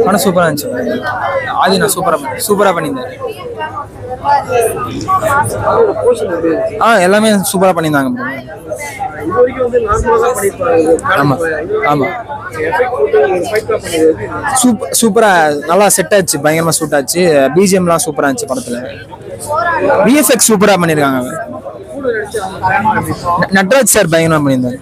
படம் சூப்பராக இருந்துச்சு ஆதி நான் சூப்பராக சூப்பராக பண்ணியிருந்தேன் ஆ எல்லாமே சூப்பராக பண்ணியிருந்தாங்க bro. இது வரைக்கும் வந்து நார்மலா தான் பண்ணிருப்பாங்க ஆமா ஆமா எஃபெக்ட் போட்டு நீங்க ஃபைட் பண்ணிருக்காரு சூப்பர் சூப்பராக நல்லா செட் ஆச்சு பயங்கரமாக சூட் ஆச்சு பிஜிஎம்லாம் சூப்பராக இருந்துச்சு படத்தில் விஎஃப்எக்ஸ் சூப்பராக பண்ணியிருக்காங்க ந- நட்ராஜ் சார் பயங்கரமாக பண்ணியிருந்தாரு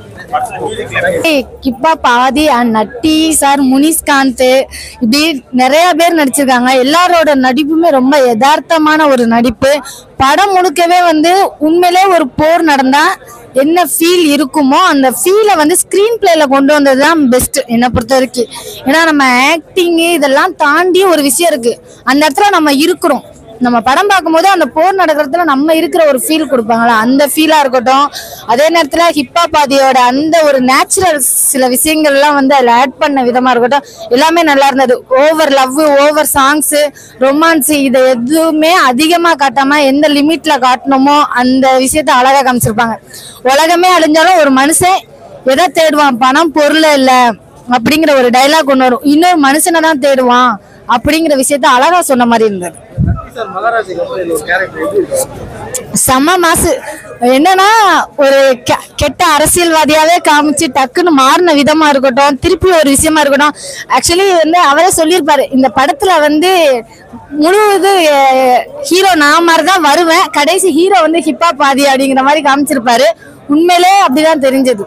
கிப்பா பாதி அண்ட் நட்டி சார் முனிஸ்காந்த் இப்படி நிறைய பேர் நடிச்சிருக்காங்க எல்லாரோட நடிப்புமே ரொம்ப யதார்த்தமான ஒரு நடிப்பு படம் முழுக்கவே வந்து உண்மையிலே ஒரு போர் நடந்தா என்ன ஃபீல் இருக்குமோ அந்த ஃபீலை வந்து ஸ்க்ரீன் பிளேல கொண்டு வந்தது தான் பெஸ்ட் என்னை பொறுத்த வரைக்கும் ஏன்னா நம்ம ஆக்டிங்கு இதெல்லாம் தாண்டி ஒரு விஷயம் இருக்கு அந்த இடத்துல நம்ம இருக்கிறோம் நம்ம படம் பார்க்கும்போது அந்த போர் நடக்கிறதுல நம்ம இருக்கிற ஒரு ஃபீல் கொடுப்பாங்களா அந்த ஃபீலா இருக்கட்டும் அதே நேரத்துல ஹிப்பா பாதியோட அந்த ஒரு நேச்சுரல் சில விஷயங்கள்லாம் வந்து அதில் ஆட் பண்ண விதமா இருக்கட்டும் எல்லாமே நல்லா இருந்தது over love over songs romance இதை எதுவுமே அதிகமா காட்டாம எந்த லிமிட்ல காட்டணுமோ அந்த விஷயத்த அழகா காமிச்சிருப்பாங்க உலகமே அழிஞ்சாலும் ஒரு மனுஷன் எதை தேடுவான் பணம் பொருள் இல்ல அப்படிங்கிற ஒரு டைலாக் ஒன்று வரும் இன்னொரு மனுஷனை தான் தேடுவான் அப்படிங்கிற விஷயத்த அழகா சொன்ன மாதிரி இருந்தது சார் மகாராஜுக்கு வந்து இதுல ஒரு கேரக்டர் எப்படி இருக்கும் செம்ம மாசு என்னன்னா ஒரு கெ- கெட்ட அரசியல்வாதியாவே காமிச்சு டக்குன்னு மாறின விதமா இருக்கட்டும் திருப்பி ஒரு விஷயமா இருக்கட்டும் ஆக்சுவலி வந்து அவரே சொல்லியிருப்பாரு இந்த படத்துல வந்து முழு இது ஹீரோ நான் மாதிரி தான் வருவேன் கடைசி ஹீரோ வந்து ஹிப்பா பாதி அப்படிங்கிற மாதிரி காமிச்சிருப்பாரு உண்மையிலே அப்படிதான் தெரிஞ்சது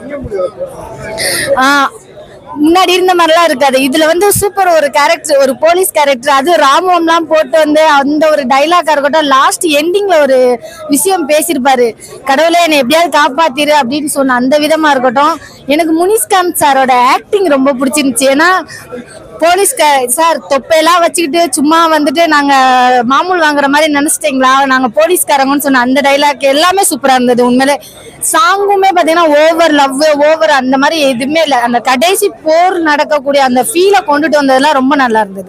ஆஹ் முன்னாடி இருந்த மாதிரிலாம் இருக்காது இதுல வந்து சூப்பர் ஒரு கேரக்டர் ஒரு போலீஸ் கேரக்டர் அது ராமம்லாம் போட்டு வந்து அந்த ஒரு டைலாக்கா இருக்கட்டும் லாஸ்ட் எண்டிங்ல ஒரு விஷயம் பேசியிருப்பாரு கடவுளே என்னை எப்படியாவது காப்பாத்திரு அப்படின்னு சொன்ன அந்த விதமா இருக்கட்டும் எனக்கு முனிஸ்காந்த் சாரோட ஆக்டிங் ரொம்ப பிடிச்சிருந்துச்சு ஏன்னா போலீஸ் சார் தொப்பையெல்லாம் வச்சுக்கிட்டு சும்மா வந்துட்டு நாங்க மாமூல் வாங்குற மாதிரி நினைச்சிட்டீங்களா நாங்க போலீஸ்காரங்கன்னு சொன்ன அந்த டைலாக் எல்லாமே சூப்பரா இருந்தது உண்மையிலே சாங்குமே பாத்தீங்கன்னா ஓவர் லவ் ஓவர் அந்த மாதிரி எதுவுமே இல்லை அந்த கடைசி போர் நடக்கக்கூடிய அந்த ஃபீலை கொண்டுட்டு வந்ததெல்லாம் ரொம்ப நல்லா இருந்தது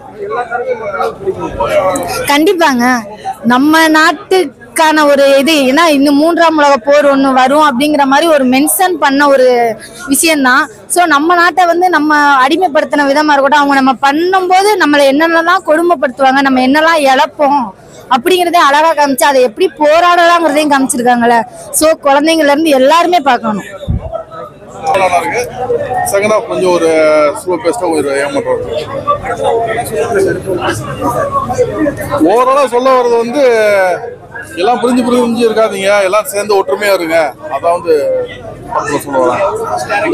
கண்டிப்பாங்க நம்ம நாட்டுக்கான ஒரு இது ஏன்னா இன்னும் மூன்றாம் உலக போர் ஒன்று வரும் அப்படிங்கிற மாதிரி ஒரு மென்ஷன் பண்ண ஒரு விஷயம்தான் ஸோ நம்ம நாட்டை வந்து நம்ம அடிமைப்படுத்தின விதமா இருக்கட்டும் அவங்க நம்ம பண்ணும்போது நம்மளை என்னென்னலாம் கொடுமைப்படுத்துவாங்க நம்ம என்னெல்லாம் இழப்போம் அப்படிங்கிறதே அழகா காமிச்சு அதை எப்படி போராடலாங்கிறதையும் காமிச்சிருக்காங்கல்ல ஸோ குழந்தைங்கள்ல இருந்து எல்லாருமே பார்க்கணும் நல்லா இருக்கு செகண்ட் ஹாஃப் கொஞ்சம் ஒரு ஸ்லோ பேஸ்டா ஒரு ஏமாற்றம் ஓவராலா சொல்ல வர்றது வந்து எல்லாம் புரிஞ்சு புரிஞ்சு இருக்காதீங்க எல்லாம் சேர்ந்து ஒற்றுமையா இருங்க அதான் வந்து படத்துல சொல்ல வரேன்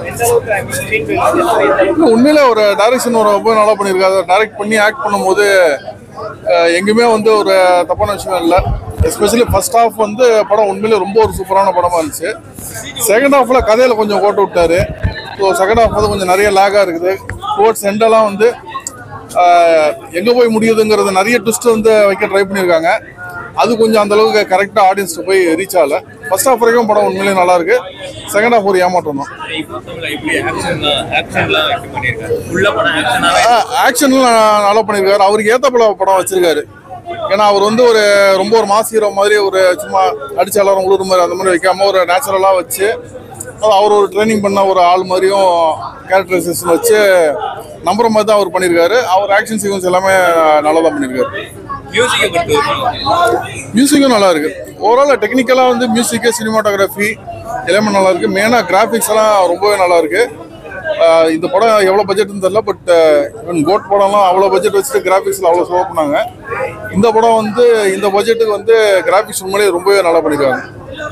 இல்ல, உண்மையிலே ஒரு டைரக்ஷன் ஒரு ரொம்ப நல்லா பண்ணியிருக்காரு டைரக்ட் பண்ணி ஆக்ட் பண்ணும்போது அஹ், எங்கேயுமே வந்து ஒரு தப்பான விஷயம் இல்லை எஸ்பெஷலி ஃபர்ஸ்ட் ஹாஃப் வந்து படம் உண்மையிலே ரொம்ப ஒரு சூப்பரான படமா இருந்துச்சு செகண்ட் ஹாஃப்ல கதையில கொஞ்சம் கோட்டை விட்டாரு ஸோ செகண்ட் ஹாஃப் வந்து கொஞ்சம் நிறைய லாகா இருக்குது டுவோர்ட்ஸ் எண்டெல்லாம் வந்து ஆஹ், எங்க போய் முடியுதுங்கிறது நிறைய ட்விஸ்ட் வந்து வைக்க ட்ரை பண்ணியிருக்காங்க அது கொஞ்சம் அந்த அளவுக்கு கரெக்டாக ஆடியன்ஸ்க்கு போய் ரீச் ஆகல ஃபர்ஸ்ட் ஹாஃப் வரைக்கும் படம் உண்மையிலேயே நல்லா இருக்கு செகண்ட் ஹாஃப் ஒரு ஏமாற்றம் தான் எப்படி ஆக்ஷன்லாம் ஆக்ஷன்லாம் எப்படி பண்ணியிருக்காரு உள்ள படம் ஆக்ஷனாவே ஆக்ஷன்லாம் நல்லா பண்ணியிருக்காரு அவருக்கு ஏத்தப்பல படம் வச்சிருக்காரு ஏன்னா அவர் வந்து ஒரு ரொம்ப ஒரு மாஸ் ஹீரோ மாதிரி ஒரு சும்மா அடிச்ச எல்லாரும் உழுற மாதிரி அந்த மாதிரி வைக்காம ஒரு நேச்சுரலாக வச்சு அது அவர் ஒரு ட்ரைனிங் பண்ண ஒரு ஆள் மாதிரியும் கேரக்டரைசேஷன் வச்சு நம்புற மாதிரி தான் அவர் பண்ணியிருக்காரு அவர் ஆக்ஷன் சீக்வன்ஸ் எல்லாமே நல்லா தான் பண்ணியிருக்காரு மியூசிக்கை பொறுத்த வரைக்கும் மியூசிக்கும் நல்லா இருக்கு ஓவரால் டெக்னிக்கலாக வந்து மியூசிக்கு சினிமாட்டோகிராஃபி எல்லாமே நல்லா இருக்கு மெயினாக கிராஃபிக்ஸ் எல்லாம் ரொம்பவே நல்லா இருக்கு ஆஹ் இந்த படம் எவ்வளோ பட்ஜெட்னு தெரியல பட் இவன் கோட் படம்லாம் அவ்வளோ பட்ஜெட் வச்சுட்டு கிராஃபிக்ஸில் அவ்வளோ ஸ்லோ பண்ணாங்க இந்த படம் வந்து இந்த பட்ஜெட்டுக்கு வந்து கிராஃபிக்ஸ் உண்மையிலேயே ரொம்பவே நல்லா பண்ணியிருக்காங்க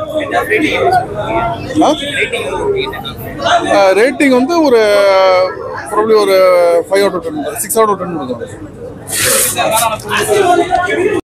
ரேட்டிங் வந்து ஒரு ப்ராப்ளி ஒரு five out ten six out ten கொடுக்கும்